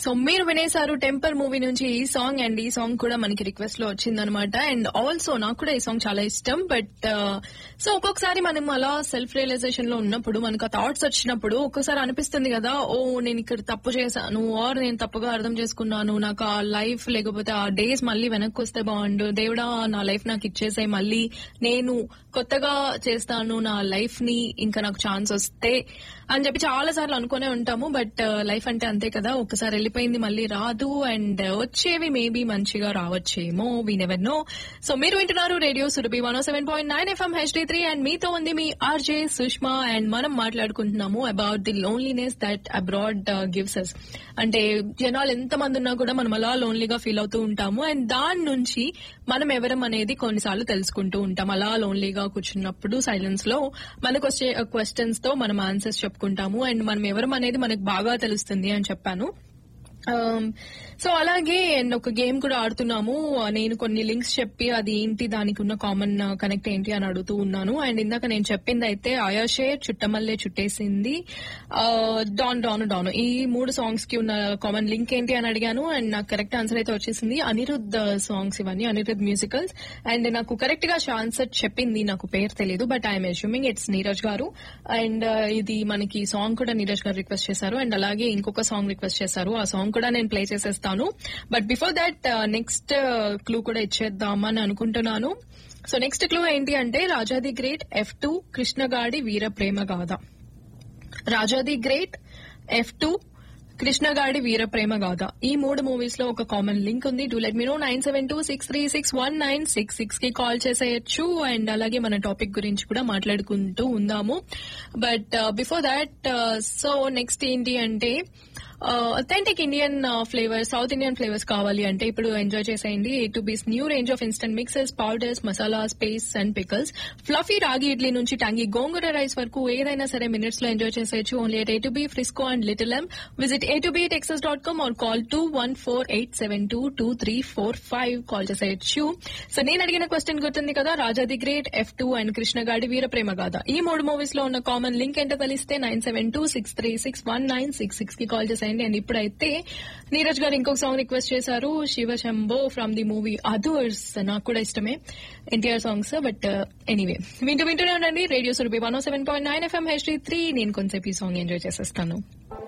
so మీరు వినేశారు temper movie నుంచి ఈ సాంగ్ అండ్ ఈ సాంగ్ కూడా మనకి రిక్వెస్ట్ లో వచ్చిందనమాట అండ్ ఆల్సో నాకు కూడా ఈ సాంగ్ చాలా ఇష్టం బట్ సో ఒక్కొక్కసారి మనం అలా సెల్ఫ్ రియలైజేషన్ లో ఉన్నప్పుడు మనకు ఆ థాట్స్ వచ్చినప్పుడు ఒక్కోసారి అనిపిస్తుంది కదా ఓ నేను ఇక్కడ తప్పు చేశాను ఆర్ నేను తప్పుగా అర్థం చేసుకున్నాను నాకు ఆ లైఫ్ లేకపోతే ఆ డేస్ మళ్ళీ వెనక్కి వస్తే బాగుండు దేవుడా నా లైఫ్ నాకు ఇచ్చేసాయి మళ్ళీ నేను కొత్తగా చేస్తాను నా లైఫ్ ని ఇంకా నాకు ఛాన్స్ వస్తే అని చెప్పి చాలా సార్లు అనుకునే ఉంటాము బట్ లైఫ్ అంటే అంతే కదా ఒకసారి వెళ్ళిపోయింది మళ్ళీ రాదు అండ్ వచ్చేవి మేబీ మంచిగా రావచ్చేమో వీ నెవర్ నో సో మీరు వింటున్నారు radio Surabhi one seven point nine FM HD three and మీతో ఉంది మీ ఆర్జే సుష్మా అండ్ మనం మాట్లాడుకుంటున్నాము about the loneliness that abroad gives us అంటే జనాలు ఎంత మంది ఉన్నా కూడా మనం అలా లోన్లీగా ఫీల్ అవుతూ ఉంటాము అండ్ దాని నుంచి మనం ఎవరం అనేది కొన్నిసార్లు తెలుసుకుంటూ ఉంటాం అలా లోన్లీగా కూర్చున్నప్పుడు సైలెన్స్ లో మనకు వచ్చే క్వశ్చన్స్ తో మనం ఆన్సర్స్ చెప్పుకుంటాము అండ్ మనం ఎవరం అనేది మనకు బాగా తెలుస్తుంది అని చెప్పాను సో అలాగే అండ్ ఒక గేమ్ కూడా ఆడుతున్నాము నేను కొన్ని లింక్స్ చెప్పి అది ఏంటి దానికి ఉన్న కామన్ కనెక్ట్ ఏంటి అని అడుగుతూ ఉన్నాను అండ్ ఇందాక నేను చెప్పింది అయితే ఆయాషే చుట్టమల్లే చుట్టేసింది డాన్ డాన్ డాన్ ఈ మూడు సాంగ్స్ కి ఉన్న కామన్ లింక్ ఏంటి అని అడిగాను అండ్ నాకు కరెక్ట్ ఆన్సర్ అయితే వచ్చేసింది అనిరుద్ సాంగ్స్ ఇవన్నీ అనిరుద్ మ్యూజికల్స్ అండ్ నాకు కరెక్ట్ గా ఆన్సర్ చెప్పింది నాకు పేరు తెలియదు but I'm assuming it's Neeraj గారు అండ్ ఇది మనకి సాంగ్ కూడా నీరజ్ గారు రిక్వెస్ట్ చేశారు అండ్ అలాగే ఇంకొక సాంగ్ రిక్వెస్ట్ చేశారు ఆ సాంగ్ కూడా నేను ప్లే చేసేస్తాను but before that next clue కూడా ఇచ్చేద్దామని అనుకుంటున్నాను సో నెక్స్ట్ క్లూ ఏంటి అంటే Raja the great F two Krishnagadi Veera Prema Gaatha Raja the great F two Krishnagadi Veera Prema Gaatha ఈ మూడు మూవీస్ లో ఒక కామన్ లింక్ ఉంది do let me know nine seven two six three six one nine six six కి కాల్ చేసేయచ్చు అండ్ అలాగే మన టాపిక్ గురించి కూడా మాట్లాడుకుంటూ ఉందాము but before that so next ఏంటి అంటే authentic Indian flavour south Indian flavours కావాలి అంటే ఇప్పుడు ఎంజాయ్ చేసేయండి A to B's new range of instant mixes powders masalas paste and pickles fluffy ragi idli నుంచి టంగి గోంగూర రైస్ వరకు ఏదైనా సరే మినిట్స్ లో ఎంజాయ్ చేసేయచ్చు only at A to B Frisco and little Elm visit A to B Texas dot com or call two one four eight seven two two three four five call చేసేయచ్చు so నేను అడిగిన question గుర్తుంది కదా Raja the great F two and Krishnagadi Veera Prema Gaatha ఈ మూడు movies లో ఉన్న common link ఏంటో తెలిస్తే nine seven two six three six one nine six six కి కాల్ చేసేయండి అండ్ ఇప్పుడైతే నీరజ్ గారు ఇంకొక సాంగ్ రిక్వెస్ట్ చేశారు Shiva Shambho from the movie Adhurs నాకు కూడా ఇష్టమే ఎన్టీఆర్ సాంగ్స్ బట్ ఎనీవే వింటూ వింటూనే ఉండండి radio Surabhi one seven point nine FM H three నేను కొంచెంసేపు ఈ సాంగ్ ఎంజాయ్ చేసేస్తాను